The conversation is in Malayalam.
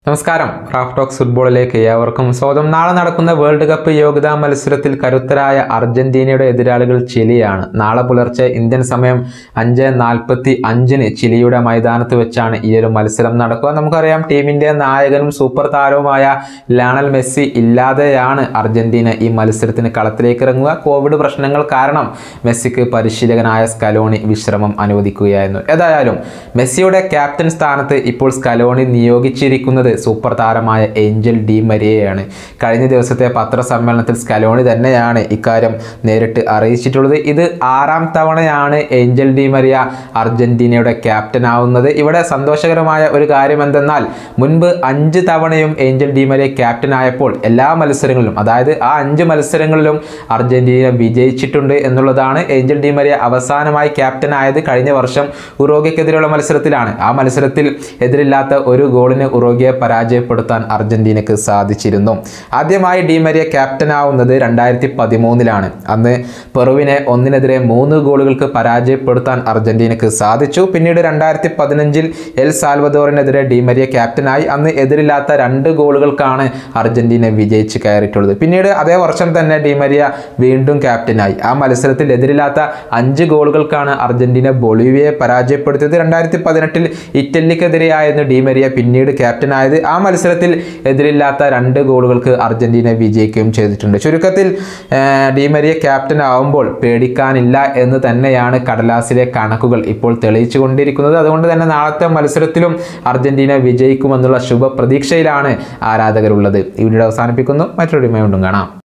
നമസ്കാരം റാഫ് ടോക്സ് ഫുട്ബോളിലേക്ക് ഏവർക്കും സ്വാഗതം നാളെ നടക്കുന്ന വേൾഡ് കപ്പ് യോഗ്യതാ മത്സരത്തിൽ കരുത്തരായ അർജന്റീനയുടെ എതിരാളികൾ ചിലിയാണ് നാളെ പുലർച്ചെ ഇന്ത്യൻ സമയം അഞ്ച് നാൽപ്പത്തി അഞ്ചിന് ചിലിയുടെ മൈതാനത്ത് വെച്ചാണ് ഈ ഒരു മത്സരം നടക്കുക നമുക്കറിയാം ടീമിന്റെ നായകനും സൂപ്പർ താരവുമായ ലാണൽ മെസ്സി ഇല്ലാതെയാണ് അർജന്റീന ഈ മത്സരത്തിന് കളത്തിലേക്ക് ഇറങ്ങുക കോവിഡ് പ്രശ്നങ്ങൾ കാരണം മെസ്സിക്ക് പരിശീലകനായ സ്കലോണി വിശ്രമം അനുവദിക്കുകയായിരുന്നു ഏതായാലും മെസ്സിയുടെ ക്യാപ്റ്റൻ സ്ഥാനത്ത് ഇപ്പോൾ സ്കലോണി നിയോഗിച്ചിരിക്കുന്നത് സൂപ്പർ താരമായ ഏഞ്ചൽ ഡി മരിയയാണ് കഴിഞ്ഞ ദിവസത്തെ പത്രസമ്മേളനത്തിൽ സ്കലോണി തന്നെയാണ് ഇക്കാര്യം നേരിട്ട് അറിയിച്ചിട്ടുള്ളത് ഇത് ആറാം തവണയാണ് ഏഞ്ചൽ ഡി മരിയ അർജന്റീനയുടെ ക്യാപ്റ്റൻ ആവുന്നത് ഇവിടെ സന്തോഷകരമായ ഒരു കാര്യം എന്തെന്നാൽ മുൻപ് അഞ്ച് തവണയും ഏഞ്ചൽ ഡി മരിയ ക്യാപ്റ്റൻ ആയപ്പോൾ എല്ലാ മത്സരങ്ങളിലും അതായത് ആ അഞ്ച് മത്സരങ്ങളിലും അർജന്റീന വിജയിച്ചിട്ടുണ്ട് എന്നുള്ളതാണ് ഏഞ്ചൽ ഡി മരിയ അവസാനമായി ക്യാപ്റ്റൻ ആയത് കഴിഞ്ഞ വർഷം ഉറോഗയ്ക്കെതിരെയുള്ള മത്സരത്തിലാണ് ആ മത്സരത്തിൽ എതിരില്ലാത്ത ഒരു ഗോളിന് ഉറോഗയെ പരാജയപ്പെടുത്താൻ അർജന്റീനക്ക് സാധിച്ചിരുന്നു ആദ്യമായി ഡി മരിയ ക്യാപ്റ്റൻ ആവുന്നത് രണ്ടായിരത്തി പതിമൂന്നിലാണ് അന്ന് പെറുവിനെ ഒന്നിനെതിരെ മൂന്ന് ഗോളുകൾക്ക് പരാജയപ്പെടുത്താൻ അർജന്റീനക്ക് സാധിച്ചു പിന്നീട് രണ്ടായിരത്തി പതിനഞ്ചിൽ എൽ സാൽവദോറിനെതിരെ ഡി മരിയ ക്യാപ്റ്റനായി അന്ന് എതിരില്ലാത്ത രണ്ട് ഗോളുകൾക്കാണ് അർജന്റീന വിജയിച്ച് കയറിയിട്ടുള്ളത് പിന്നീട് അതേ വർഷം തന്നെ ഡി മരിയ വീണ്ടും ക്യാപ്റ്റനായി ആ മത്സരത്തിൽ എതിരില്ലാത്ത അഞ്ച് ഗോളുകൾക്കാണ് അർജന്റീന ബൊളീവിയയെ പരാജയപ്പെടുത്തിയത് രണ്ടായിരത്തി പതിനെട്ടിൽ ഇറ്റലിക്കെതിരെയായിരുന്നു ഡി മരിയ പിന്നീട് ക്യാപ്റ്റനായത് ആ മത്സരത്തിൽ എതിരില്ലാത്ത രണ്ട് ഗോളുകൾക്ക് അർജന്റീന വിജയിക്കുകയും ചെയ്തിട്ടുണ്ട് ചുരുക്കത്തിൽ ആ, ഡി മരിയ ക്യാപ്റ്റൻ ആവുമ്പോൾ പേടിക്കാനില്ല എന്ന് തന്നെയാണ് കടലാസിലെ കണക്കുകൾ ഇപ്പോൾ തെളിയിച്ചു കൊണ്ടിരിക്കുന്നത് അതുകൊണ്ട് തന്നെ നാളത്തെ മത്സരത്തിലും അർജന്റീന വിജയിക്കുമെന്നുള്ള ശുഭ പ്രതീക്ഷയിലാണ് ആരാധകരുള്ളത് ഈ വീഡിയോ അവസാനിപ്പിക്കുന്നു മറ്റൊരു വീണ്ടും കാണാം